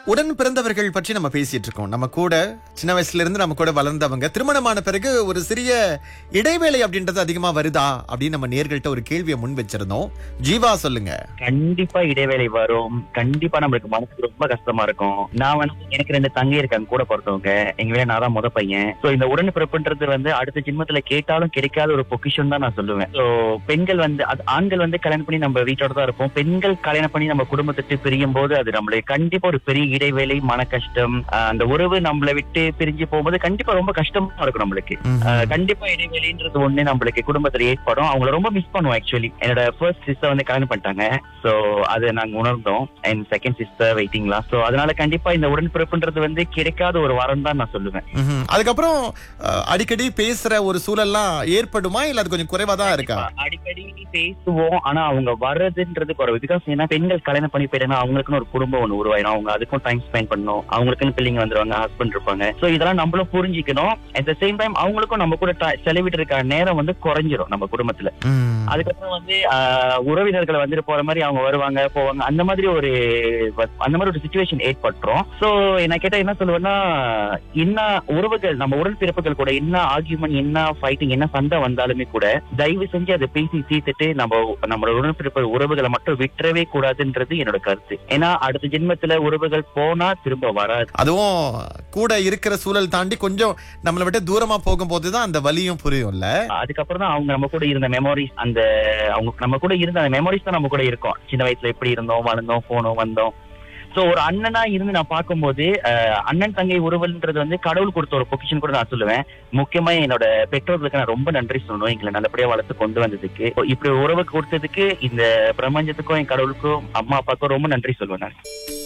உடன் பிறந்தவர்கள் பற்றி நம்ம பேசிட்டு இருக்கோம் நம்ம கூட சின்ன வயசுல இருந்து நம்ம கூட வளர்ந்தவங்க திருமணமான பிறகு ஒரு சிறிய இடைவேளை அப்படின்றது அதிகமா வருதா அப்படின்னு நம்ம நேர்கள்ட்ட ஒரு கேள்வியை முன் வச்சிருந்தோம் ஜீவா சொல்லுங்க கண்டிப்பா இடைவேளை வரும் கண்டிப்பா நம்மளுக்கு மனசுக்கு ரொம்ப கஷ்டமா இருக்கும் நான் வந்து எனக்கு ரெண்டு தங்கை இருக்காங்க கூட பிறந்தவங்க எங்க வீட்டுல நான் தான் முத பையன் சோ இந்த உடன் பிறப்புன்றது வந்து அடுத்த ஜென்மத்துல கேட்டாலும் கிடைக்காத ஒரு பொக்கிஷன் தான் நான் சொல்லுவேன் சோ பெண்கள் வந்து அது ஆண்கள் வந்து கல்யாணம் பண்ணி நம்ம வீட்டோட தான் இருப்போம் பெண்கள் கல்யாணம் பண்ணி நம்ம குடும்பத்தை பிரியும் போது அது நம்மளுக்கு கண்டிப்பா ஒரு பெரிய இடைவேளை மன கஷ்டம் ஆஹ் அந்த உறவு நம்மளை விட்டு பிரிஞ்சு போகும்போது கண்டிப்பா ரொம்ப கஷ்டமா இருக்கும் நம்மளுக்கு ம்ஹும். ஆஹ் கண்டிப்பா இடைவெளின்றது ஒண்ணு நம்மளுக்கு குடும்பத்துல ஏற்படும் அவங்கள ரொம்ப மிஸ் பண்ணுவோம் ஆக்சுவலி என்னோட ஃபர்ஸ்ட் சிஸ்டர் வந்து கல்யாணம் பண்ணிட்டாங்க சோ அதை நாங்க உணர்ந்தோம் அண்ட் செகண்ட் சிஸ்டர் வெயிட்டிங்லாம் சோ அதனால கண்டிப்பா இந்த உடன்பிறப்புன்றது வந்து கிடைக்காத ஒரு வரம் தான் நான் சொல்லுவேன் ம்ஹும். அதுக்கப்புறம் அஹ், அடிக்கடி பேசுற ஒரு சூழல்லாம் ஏற்படுமா இல்ல அது கொஞ்சம் குறைவா தான் இருக்கா அடிக்கடி பேசுவோம் ஆனா அவங்க வர்றதுன்றது குறைவு பிகாஸ் ஏன்னா பெண்கள் கல்யாணம் பண்ணி போயிட்டாங்கன்னா அவங்களுக்குன்னு ஒரு குடும்பம் ஒண்ணு உருவாயிரும் அவங்க அதுக்கும் டைம் ஸ்பெண்ட் பண்ணணும் அவங்களுக்குன்னு பிள்ளைங்க வந்துருவாங்க ஹஸ்பண்ட் இருப்பாங்க சோ இதெல்லாம் நம்மளும் புரிஞ்சுக்கணும் அட் த சேம் டைம் அவங்களுக்கும் நம்ம கூட ti- செலவிட்டு இருக்க நேரம் வந்து குறைஞ்சிரும் நம்ம குடும்பத்துல ம். அதுக்கப்புறம் வந்து ஆஹ், உறவினர்களை வந்துட்டு போற மாதிரி அவங்க வருவாங்க போவாங்க அந்த மாதிரி ஒரு வ- அந்த மாதிரி ஒரு சுச்சுவேஷன் ஏற்பட்டுரும் சோ நான் கேட்டா என்ன சொல்லுவேன்னா என்ன உறவுகள் நம்ம உடன்பிறப்புகள் கூட என்ன ஆர்கியூமெண்ட் என்ன ஃபைட்டிங் என்ன சண்டை வந்தாலுமே கூட தயவு செஞ்சு அதை பேசி தீர்த்துட்டு நம்ம நம்மளோட உடன்பிறப்பு உறவுகளை மட்டும் விட்டுறவே கூடாதுன்றது என்னோட கருத்து ஏன்னா அடுத்த ஜென்மத்துல உறவுகள் போனா திரும்ப வராது அதுவும் கூட இருக்கிற சூழல் தாண்டி கொஞ்சம் நம்மளை விட்டு தூரமா போகும்போது தான் அந்த வலியும் புரியும்ல அதுக்கப்புறம் தான் அவங்க நம்ம கூட இருந்த மெமரிஸ் அந்த அவங்க நம்ம கூட இருந்த அந்த மெமரிஸ் தான் நம்ம கூட இருக்கும் சின்ன வயசுல எப்படி இருந்தோம் வளர்ந்தோம் போனோம் வந்தோம் சோ ஒரு அண்ணனா இருந்து நான் பார்க்கும்போது அஹ், அண்ணன் தங்கை உறவுன்றது வந்து கடவுள் கொடுத்த ஒரு பொக்கிஷன் கூட நான் சொல்லுவேன் முக்கியமா என்னோட பெற்றோர்களுக்கு நான் ரொம்ப நன்றி சொல்லணும் எங்களை நல்லபடியா வளர்த்து கொண்டு வந்ததுக்கு இப்படி உறவு கொடுத்ததுக்கு இந்த பிரபஞ்சத்துக்கும் என் கடவுளுக்கும் அம்மா அப்பாவுக்கும் ரொம்ப நன்றி சொல்லுவேன் நான்